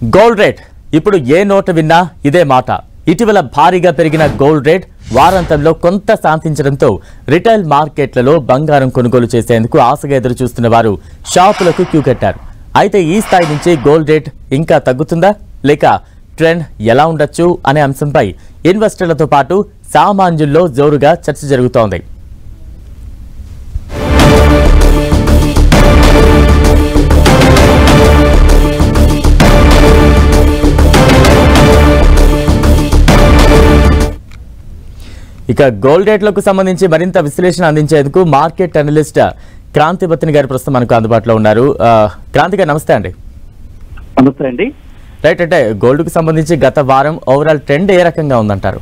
Gold rate ఇప్పుడు ఏ నోట విన్నా ఇదే మాట ఇటీవల భారీగా పెరిగిన గోల్డ్ రేట్ వారాంతంలో కొంత శాంతించడంతో రిటైల్ మార్కెట్లలో బంగారం కొనుగోలు చేసేందుకు ఆశగా ఎదురు చూస్తున్న వారు షాపులకు క్యూ కట్టారు అయితే ఈ స్థాయి నుంచి గోల్డ్ రేట్ ఇంకా తగ్గుతుందా లేక ట్రెండ్ ఎలా ఉండొచ్చు అనే అంశంపై ఇన్వెస్టర్లతో పాటు సామాన్యుల్లో జోరుగా చర్చ జరుగుతోంది ఇక గోల్డ్ రేట్లకు సంబంధించి మరింత విశ్లేషణ అందించేందుకు మార్కెట్ అనలిస్ట్ క్రాంతి బత్తిని గారు ప్రస్తుతం మనకు అందుబాటులో ఉన్నారు ఆ, క్రాంతి గారు నమస్తే అండి నమస్తే అండి రైట్ అంటే గోల్డ్ కు సంబంధించి గత వారం ఓవరాల్ ట్రెండ్ ఏ రకంగా ఉందంటారు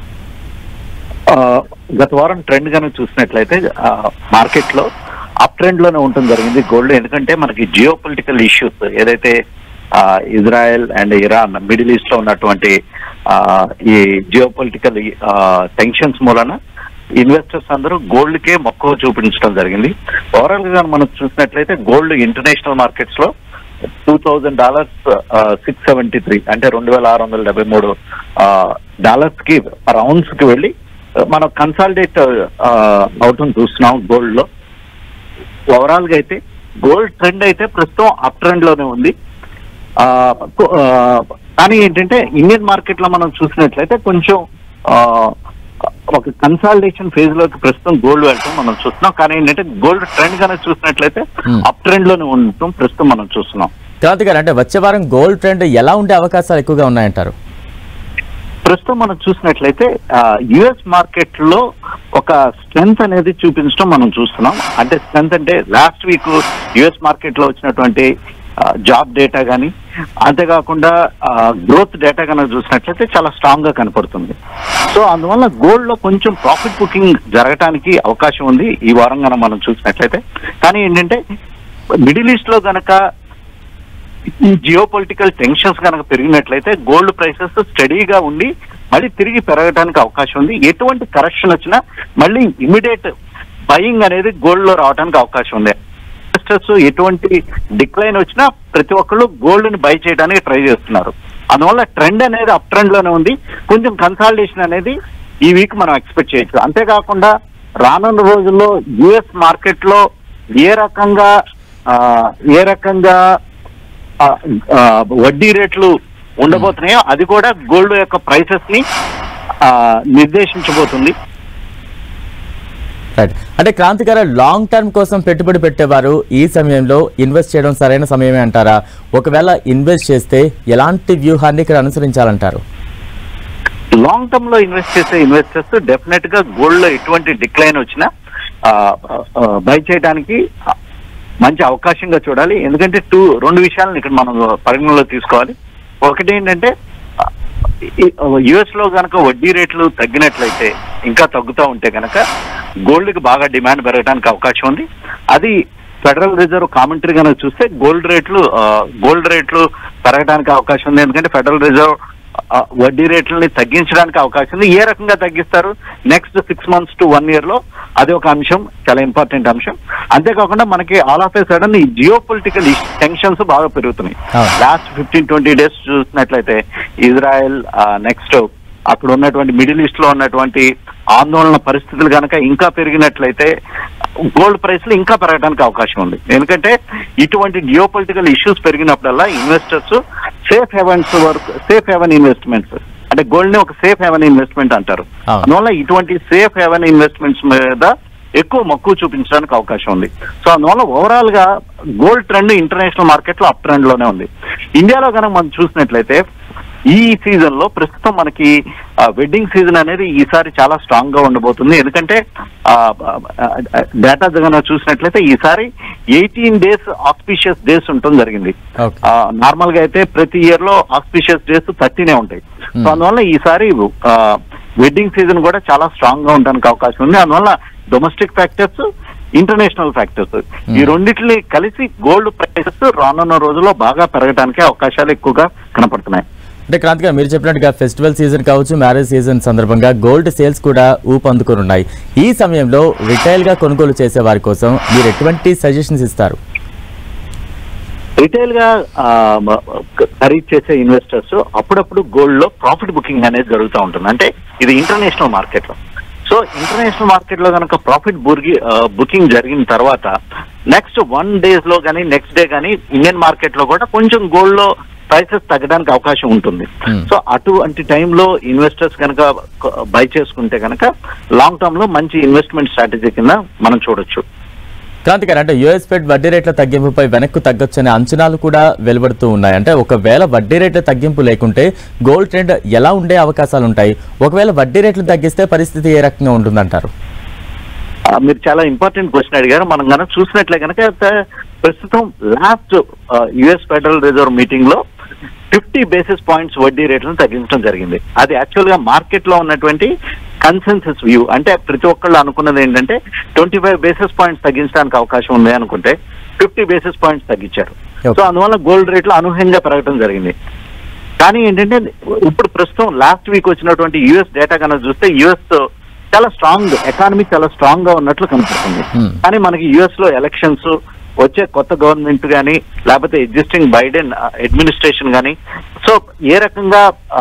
ఆ, గత వారం ట్రెండ్ గానే చూసినట్లయితే మార్కెట్ లో అప్ ట్రెండ్ లోనే ఉండటం జరిగింది గోల్డ్ ఎందుకంటే మనకి జియో పొలిటికల్ ఇష్యూస్ ఏదైతే ఆ, Israel and Iran middle east లో ఉన్నటువంటి ఆ, ఈ జియో పొలిటికల్ టెన్షన్స్ మూలన ఇన్వెస్టర్స్ అందరూ గోల్డ్ కే మక్కువ చూపించడం జరిగింది ఓవరాల్ గా మనం చూసినట్లయితే గోల్డ్ ఇంటర్నేషనల్ మార్కెట్స్ లో two thousand dollars six seventy three అంటే రెండు వేల ఆరు వందల డెబ్బై మూడు డాలర్స్ కి పర్ ఔన్స్ కి వెళ్ళి ఆ, మనం కన్సాలిడేట్ అవటం చూస్తున్నాం గోల్డ్ లో ఓవరాల్ గా అయితే గోల్డ్ ట్రెండ్ అయితే ప్రస్తుతం అప్ ట్రెండ్ లోనే ఉంది ఆ, కొ- ఆ, కానీ ఏంటంటే ఇండియన్ మార్కెట్ లో మనం చూసినట్లయితే కొంచెం ఆ, ఒక కన్సాలిడేషన్ ఫేజ్ లోకి ప్రస్తుతం గోల్డ్ వెళ్ళటం మనం చూస్తున్నాం కానీ ఏంటంటే గోల్డ్ ట్రెండ్ గానే చూసినట్లయితే Hmm. అప్ ట్రెండ్ లోనే ఉండటం ప్రస్తుతం మనం చూస్తున్నాం క్రాంతి గారు అంటే వచ్చే వారం గోల్డ్ ట్రెండ్ ఎలా ఉండే అవకాశాలు ఎక్కువగా ఉన్నాయంటారు ప్రస్తుతం మనం చూసినట్లయితే యుఎస్ మార్కెట్ లో ఒక స్ట్రెంగ్త్ అనేది చూపించడం మనం చూస్తున్నాం అంటే స్ట్రెంగ్త్ అంటే లాస్ట్ వీక్ యుఎస్ మార్కెట్ లో వచ్చినటువంటి జాబ్ డేటా కానీ అంతేకాకుండా గ్రోత్ డేటా కనుక చూసినట్లయితే చాలా స్ట్రాంగ్ గా కనపడుతుంది సో అందువల్ల గోల్డ్ లో కొంచెం ప్రాఫిట్ బుకింగ్ జరగటానికి అవకాశం ఉంది ఈ వారం కనుక మనం చూసినట్లయితే కానీ ఏంటంటే మిడిల్ ఈస్ట్ లో గనక ఈ జియో పొలిటికల్ టెన్షన్స్ కనుక పెరిగినట్లయితే గోల్డ్ ప్రైసెస్ స్టడీగా ఉండి మళ్ళీ తిరిగి పెరగడానికి అవకాశం ఉంది ఎటువంటి కరెక్షన్ వచ్చినా మళ్ళీ ఇమీడియట్ బయింగ్ అనేది గోల్డ్ లో రావడానికి అవకాశం ఉంది ఇన్వెస్టర్స్ ఎటువంటి డిక్లైన్ వచ్చినా ప్రతి ఒక్కళ్ళు గోల్డ్ ని బై చేయడానికి ట్రై చేస్తున్నారు అందువల్ల ట్రెండ్ అనేది అప్ ట్రెండ్ లోనే ఉంది కొంచెం కన్సాలిడేషన్ అనేది ఈ వీక్ మనం ఎక్స్పెక్ట్ చేయొచ్చు అంతేకాకుండా రానున్న రోజుల్లో యుఎస్ మార్కెట్ లో ఏ రకంగా ఆ, ఏ రకంగా ఆ, ఆ, వడ్డీ రేట్లు ఉండబోతున్నాయో అది కూడా గోల్డ్ యొక్క ప్రైసెస్ ని ఆ, నిర్దేశించబోతుంది రైట్ అంటే క్రాంతి గారు లాంగ్ టర్మ్ కోసం పెట్టుబడి పెట్టేవారు ఈ సమయంలో ఇన్వెస్ట్ చేయడం సరైన సమయమే అంటారా ఒకవేళ ఇన్వెస్ట్ చేస్తే ఎలాంటి వ్యూహాన్ని ఇక్కడ అనుసరించాలంటారు లాంగ్ టర్మ్ లో ఇన్వెస్ట్ చేసే ఇన్వెస్టర్స్ డెఫినెట్ గా గోల్డ్ లో ఎటువంటి డిక్లైన్ వచ్చినా బై చేయడానికి మంచి అవకాశంగా చూడాలి ఎందుకంటే టూ రెండు విషయాలను ఇక్కడ మనం పరిగణనలో తీసుకోవాలి ఒకటి ఏంటంటే యుఎస్ లో కనుక వడ్డీ రేట్లు తగ్గినట్లయితే ఇంకా తగ్గుతూ ఉంటే కనుక గోల్డ్ కి బాగా డిమాండ్ పెరగడానికి అవకాశం ఉంది అది ఫెడరల్ రిజర్వ్ కామెంటరీ కనుక చూస్తే గోల్డ్ రేట్లు గోల్డ్ రేట్లు పెరగడానికి అవకాశం ఉంది ఎందుకంటే ఫెడరల్ రిజర్వ్ ఆ, వడ్డీ రేట్లని తగ్గించడానికి అవకాశం ఉంది ఏ రకంగా తగ్గిస్తారు next six months to one year లో అది ఒక అంశం చాలా ఇంపార్టెంట్ అంశం అంతేకాకుండా మనకి ఆల్ ఆఫ్ ఏ సడన్ ఈ జియో పొలిటికల్ టెన్షన్స్ బాగా పెరుగుతున్నాయి అవును. లాస్ట్ ఫిఫ్టీన్ ట్వంటీ డేస్ చూసినట్లయితే ఇజ్రాయెల్ నెక్స్ట్ అక్కడ ఉన్నటువంటి మిడిల్ ఈస్ట్ లో ఉన్నటువంటి ఆందోళన పరిస్థితులు కనుక ఇంకా పెరిగినట్లయితే గోల్డ్ ప్రైస్లు ఇంకా పెరగడానికి అవకాశం ఉంది ఎందుకంటే ఇటువంటి జియో పొలిటికల్ ఇష్యూస్ పెరిగినప్పుడల్లా investors safe havens work safe haven investments అంటే గోల్డ్ ని ఒక సేఫ్ హెవెన్ ఇన్వెస్ట్మెంట్ అంటారు అవును. అందువల్ల ఇటువంటి సేఫ్ హెవెన్ ఇన్వెస్ట్మెంట్స్ మీద ఎక్కువ మక్కువ చూపించడానికి అవకాశం ఉంది సో అందువల్ల ఓవరాల్ గా గోల్డ్ ట్రెండ్ ఇంటర్నేషనల్ మార్కెట్ లో అప్ ట్రెండ్ లోనే ఉంది ఇండియాలో కనుక మనం చూసినట్లయితే ఈ సీజన్ లో ప్రస్తుతం మనకి వెడ్డింగ్ సీజన్ అనేది ఈసారి చాలా స్ట్రాంగ్ గా ఉండబోతుంది ఎందుకంటే డేటా కనుక చూసినట్లయితే ఈసారి ఎయిటీన్ డేస్ ఆస్పిషియస్ డేస్ ఉండటం జరిగింది ఓకే నార్మల్ గా అయితే ప్రతి ఇయర్ లో ఆస్పిషియస్ డేస్ థర్టీనే ఉంటాయి సో Hmm. అందువల్ల ఈసారి వెడ్డింగ్ సీజన్ కూడా చాలా స్ట్రాంగ్ గా ఉండడానికి అవకాశం ఉంది అందువల్ల డొమెస్టిక్ ఫ్యాక్టర్స్ ఇంటర్నేషనల్ ఫ్యాక్టర్స్ ఈ రెండిటిని కలిసి గోల్డ్ ప్రైసెస్ రానున్న రోజుల్లో బాగా పెరగడానికి అవకాశాలు ఎక్కువగా కనపడుతున్నాయి అంటే క్రాంతి గారు మీరు చెప్పినట్టుగా ఫెస్టివల్ సీజన్ కావచ్చు మ్యారేజ్ సీజన్ సందర్భంగా గోల్డ్ సేల్స్ కూడా ఊపందుకొని ఉన్నాయి ఈ సమయంలో రిటైల్ గా కొనుగోలు చేసే వారి కోసం మీరు ఎటువంటి సజెషన్స్ ఇస్తారు రిటైల్ గా ఆ, మ- ఖరీదు చేసే ఇన్వెస్టర్స్ అప్పుడప్పుడు గోల్డ్ లో ప్రాఫిట్ బుకింగ్ అనేది జరుగుతూ ఉంటుంది అంటే ఇది ఇంటర్నేషనల్ మార్కెట్ లో సో ఇంటర్నేషనల్ మార్కెట్ లో కనుక ప్రాఫిట్ బుకింగ్ జరిగిన తర్వాత నెక్స్ట్ వన్ డేస్ లో కానీ నెక్స్ట్ డే కానీ ఇండియన్ మార్కెట్ లో కూడా కొంచెం గోల్డ్ లో ప్రైసెస్ తగ్గడానికి అవకాశం ఉంటుంది Hmm. సో అటువంటి టైంలో ఇన్వెస్టర్స్ కనుక బై చేసుకుంటే కనుక లాంగ్ టర్మ్ లో మంచి ఇన్వెస్ట్మెంట్ స్ట్రాటజీ కింద మనం చూడొచ్చు క్రాంతి గారు అంటే యుఎస్ ఫెడ్ వడ్డీ రేట్ల తగ్గింపుపై వెనక్కు తగ్గొచ్చనే అంచనాలు కూడా వెలువడుతూ ఉన్నాయి అంటే ఒకవేళ వడ్డీ రేట్ల తగ్గింపు లేకుంటే గోల్డ్ ట్రెండ్ ఎలా ఉండే అవకాశాలు ఉంటాయి ఒకవేళ వడ్డీ రేట్లు తగ్గిస్తే పరిస్థితి ఏ రకంగా ఉంటుందంటారు ఆ, మీరు చాలా ఇంపార్టెంట్ క్వశ్చన్ అడిగారు మనం కనుక చూసినట్లే కనుక త- ప్రస్తుతం last US federal reserve meeting లో ఫిఫ్టీ బేసిస్ పాయింట్స్ వడ్డీ రేట్లను తగ్గించడం జరిగింది అది యాక్చువల్ గా మార్కెట్ లో ఉన్నటువంటి కన్సెన్సస్ వ్యూ అంటే ప్రతి ఒక్కళ్ళు అనుకున్నది ఏంటంటే ట్వంటీ ఫైవ్ బేసిస్ పాయింట్స్ తగ్గించడానికి అవకాశం ఉంది అనుకుంటే ఫిఫ్టీ బేసిస్ పాయింట్స్ తగ్గించారు Okay. సో అందువల్ల గోల్డ్ రేట్లు అనూహ్యంగా పెరగడం జరిగింది కానీ ఏంటంటే ఇప్పుడు ప్రస్తుతం లాస్ట్ వీక్ వచ్చినటువంటి యుఎస్ డేటా కనుక చూస్తే యుఎస్ చాలా స్ట్రాంగ్ ఎకానమీ చాలా స్ట్రాంగ్ గా ఉన్నట్లు కనపడుతుంది Hmm. కానీ కానీ మనకి యుఎస్ లో ఎలక్షన్స్ వచ్చే కొత్త గవర్నమెంట్ కానీ లేకపోతే ఎగ్జిస్టింగ్ బైడెన్ అడ్మినిస్ట్రేషన్ కానీ సో ఏ రకంగా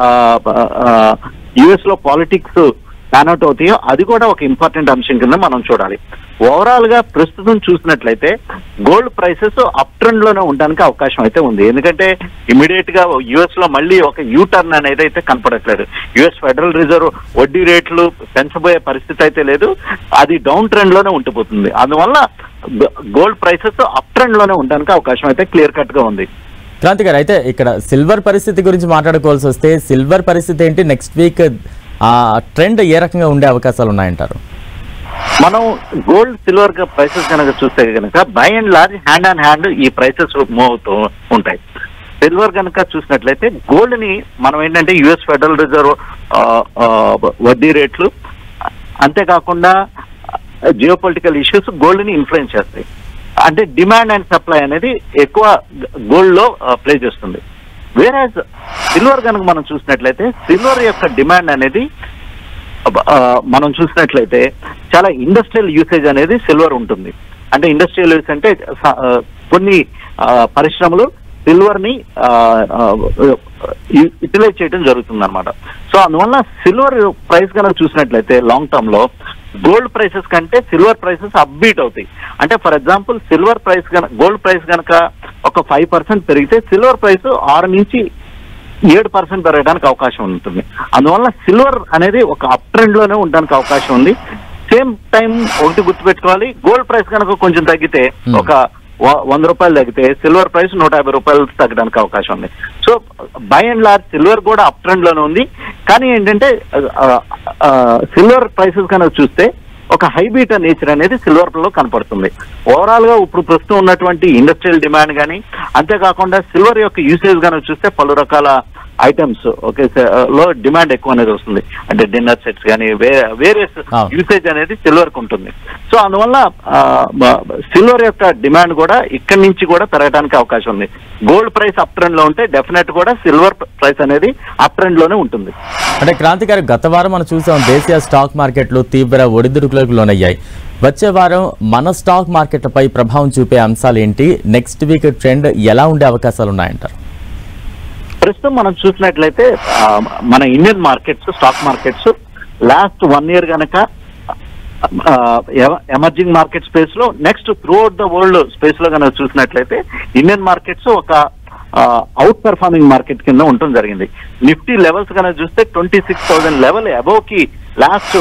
యుఎస్ లో పాలిటిక్స్ అవుట్ అవుతాయో అది కూడా ఒక ఇంపార్టెంట్ అంశం కింద మనం చూడాలి ఓవరాల్ గా ప్రస్తుతం చూసినట్లయితే గోల్డ్ ప్రైసెస్ అప్ ట్రెండ్ లోనే ఉండడానికి అవకాశం అయితే ఉంది ఎందుకంటే ఇమీడియట్ గా యుఎస్ లో మళ్ళీ ఒక యూ టర్న్ అనేది అయితే కనపడట్లేదు యుఎస్ ఫెడరల్ రిజర్వ్ వడ్డీ రేట్లు పెంచబోయే పరిస్థితి అయితే లేదు అది డౌన్ ట్రెండ్ లోనే ఉండిపోతుంది అందువల్ల గోల్డ్ ప్రైసెస్ అప్ ట్రెండ్ లోనే ఉండడానికి అవకాశం అయితే క్లియర్ కట్ గా ఉంది క్రాంతి గారు అయితే ఇక్కడ సిల్వర్ పరిస్థితి గురించి మాట్లాడుకోవాల్సి వస్తే సిల్వర్ పరిస్థితి ఏంటి నెక్స్ట్ వీక్ ఆ ట్రెండ్ ఏ రకంగా ఉండే అవకాశాలు ఉన్నాయంటారు మనం గోల్డ్ సిల్వర్ ప్రైసెస్ కనుక చూస్తే కనుక by and large hand and hand ఈ ప్రైసెస్ మూవ్ అవుతూ ఉంటాయి సిల్వర్ కనుక చూసినట్లయితే గోల్డ్ ని మనం ఏంటంటే యుఎస్ ఫెడరల్ రిజర్వ్ వడ్డీ రేట్లు అంతేకాకుండా జియో పొలిటికల్ ఇష్యూస్ గోల్డ్ ని ఇన్ఫ్లుయెన్స్ చేస్తాయి అంటే డిమాండ్ అండ్ సప్లై అనేది ఎక్కువ గోల్డ్ లో ప్లే చేస్తుంది వేరే సిల్వర్ కనుక మనం చూసినట్లయితే సిల్వర్ యొక్క డిమాండ్ అనేది ఆ, మనం చూసినట్లయితే చాలా ఇండస్ట్రియల్ యూసేజ్ అనేది సిల్వర్ ఉంటుంది అంటే ఇండస్ట్రియల్ యూస్ అంటే స- ఆ, కొన్ని ఆ, పరిశ్రమలు సిల్వర్ ని యూటిలైజ్ చేయడం జరుగుతుంది అనమాట సో అందువల్ల సిల్వర్ ప్రైస్ కనుక చూసినట్లయితే లాంగ్ టర్మ్ లో గోల్డ్ ప్రైసెస్ కంటే సిల్వర్ ప్రైసెస్ అప్బీట్ అవుతాయి అంటే ఫర్ ఎగ్జాంపుల్ సిల్వర్ ప్రైస్ కనుక గోల్డ్ ప్రైస్ కనుక ఒక ఫైవ్ పర్సెంట్ పెరిగితే సిల్వర్ ప్రైస్ ఆరు నుంచి ఏడు పర్సెంట్ పెరగడానికి అవకాశం ఉంటుంది అందువల్ల సిల్వర్ అనేది ఒక అప్ ట్రెండ్ లోనే ఉండడానికి అవకాశం ఉంది సేమ్ టైం ఒకటి గుర్తుపెట్టుకోవాలి గోల్డ్ ప్రైస్ కనుక కొంచెం తగ్గితే Hmm. ఒక వ- వంద రూపాయలు తగ్గితే సిల్వర్ ప్రైస్ నూట యాభై రూపాయలు తగ్గడానికి అవకాశం ఉంది so by and large silver కూడా అప్ ట్రెండ్ లోనే ఉంది కానీ ఏంటంటే సిల్వర్ ప్రైసెస్ కనుక చూస్తే ఒక హైబీట నేచర్ అనేది సిల్వర్ లో కనపడుతుంది ఓవరాల్ గా ఇప్పుడు ప్రస్తుతం ఉన్నటువంటి ఇండస్ట్రియల్ డిమాండ్ కానీ అంతేకాకుండా సిల్వర్ యొక్క యూసేజ్ కనుక చూస్తే పలు రకాల ఐటమ్స్ ఓకే లో డిమాండ్ ఎక్కువ అనేది వస్తుంది అంటే డిన్నర్ సెట్స్ కానీ వేరియస్ అవును. యూసేజ్ అనేది సిల్వర్ కు ఉంటుంది సో అందువల్ల సిల్వర్ యొక్క డిమాండ్ కూడా ఇక్కడి నుంచి కూడా పెరగడానికి అవకాశం ఉంది గోల్డ్ ప్రైస్ అప్ ట్రెండ్ లో ఉంటే డెఫినెట్ కూడా సిల్వర్ ప్రైస్ అనేది అప్ ట్రెండ్ లోనే ఉంటుంది అంటే క్రాంతి గారు గత వారం మనం చూసాం దేశీయ స్టాక్ మార్కెట్లు తీవ్ర ఒడిదుడుకులకు లోనయ్యాయి వచ్చే వారం మన స్టాక్ మార్కెట్లపై ప్రభావం చూపే అంశాలు ఏంటి నెక్స్ట్ వీక్ ట్రెండ్ ఎలా ఉండే అవకాశాలు ఉన్నాయంటారు ప్రస్తుతం మనం చూసినట్లయితే ఆ, మన Indian markets stock markets last one year గనక ఎమర్జింగ్ మార్కెట్ స్పేస్ లో next throughout the world space లో కనుక చూసినట్లయితే ఇండియన్ మార్కెట్స్ ఒక అవుట్ పెర్ఫార్మింగ్ మార్కెట్ కింద ఉండటం జరిగింది నిఫ్టీ లెవెల్స్ కనుక చూస్తే twenty six thousand level above కి లాస్ట్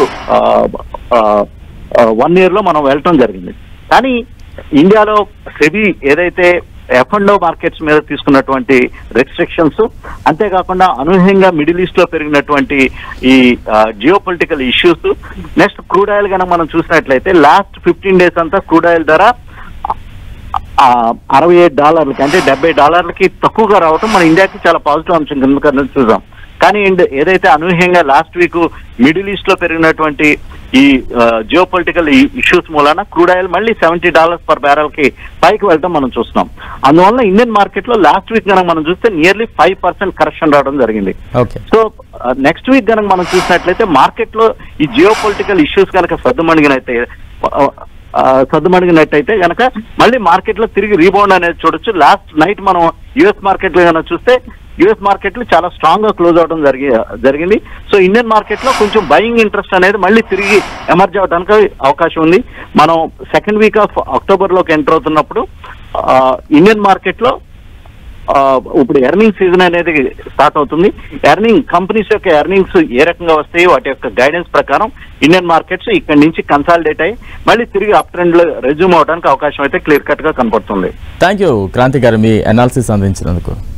వన్ ఇయర్ లో మనం వెళ్ళటం జరిగింది కానీ ఇండియాలో సెబీ ఏదైతే ఎఫ్ అండ్ మార్కెట్స్ మీద తీసుకున్నటువంటి రెస్ట్రిక్షన్స్ అంతేకాకుండా అనూహ్యంగా మిడిల్ ఈస్ట్ లో పెరిగినటువంటి ఈ geo political issues next crude oil కనుక మనం చూసినట్లయితే లాస్ట్ ఫిఫ్టీన్ డేస్ అంతా క్రూడ్ ఆయిల్ ధర ఆ, అరవై ఏడు డాలర్లకి అంటే డెబ్బై డాలర్లకి తక్కువగా రావటం మన ఇండియాకి చాలా పాజిటివ్ అంశం కింద కన్నా చూసాం కానీ ఏంటి- ఏదైతే అనూహ్యంగా లాస్ట్ వీక్ మిడిల్ ఈస్ట్ లో పెరిగినటువంటి ఈ జియో పొలిటికల్ ఇష్యూస్ మూలాన క్రూడ్ ఆయిల్ మళ్ళీ సెవెంటీ డాలర్స్ పర్ బ్యారల్ కి పైకి వెళ్ళడం మనం చూస్తున్నాం అందువల్ల ఇండియన్ మార్కెట్ లో లాస్ట్ వీక్ కనుక మనం చూస్తే నియర్లీ ఫైవ్ పర్సెంట్ కరెక్షన్ రావడం జరిగింది ఓకే సో నెక్స్ట్ వీక్ కనుక మనం చూసినట్లయితే మార్కెట్ లో ఈ జియో పొలిటికల్ ఇష్యూస్ కనుక సర్దుమణిగినైతే ఆ, సద్దుమణిగినట్టయితే గనక మళ్ళీ మార్కెట్ లో తిరిగి రీబౌండ్ అనేది చూడొచ్చు లాస్ట్ నైట్ మనం యుఎస్ మార్కెట్ లో కనుక చూస్తే యుఎస్ మార్కెట్లు చాలా స్ట్రాంగ్ గా క్లోజ్ అవడం జరిగి జరిగింది సో ఇండియన్ మార్కెట్ లో కొంచెం బయింగ్ ఇంట్రెస్ట్ అనేది మళ్ళీ తిరిగి ఎమర్జ్ అవడానికి అవకాశం ఉంది మనం సెకండ్ వీక్ ఆఫ్ అక్టోబర్ లోకి ఎంటర్ అవుతున్నప్పుడు ఆ, ఇండియన్ మార్కెట్ లో ఆ, ఇప్పుడు ఎర్నింగ్ సీజన్ అనేది స్టార్ట్ అవుతుంది ఎర్నింగ్ కంపెనీస్ యొక్క ఎర్నింగ్స్ ఏ రకంగా వస్తాయి వాటి యొక్క గైడెన్స్ ప్రకారం ఇండియన్ మార్కెట్స్ ఇక్కడ నుంచి కన్సాలిడేట్ అయ్యి మళ్ళీ తిరిగి అప్ ట్రెండ్ లో రెజ్యూమ్ అవడానికి అవకాశం అయితే క్లియర్ కట్ గా కనపడుతుంది థ్యాంక్ యూ క్రాంతి గారు మీ అనాలిసిస్ అందించినందుకు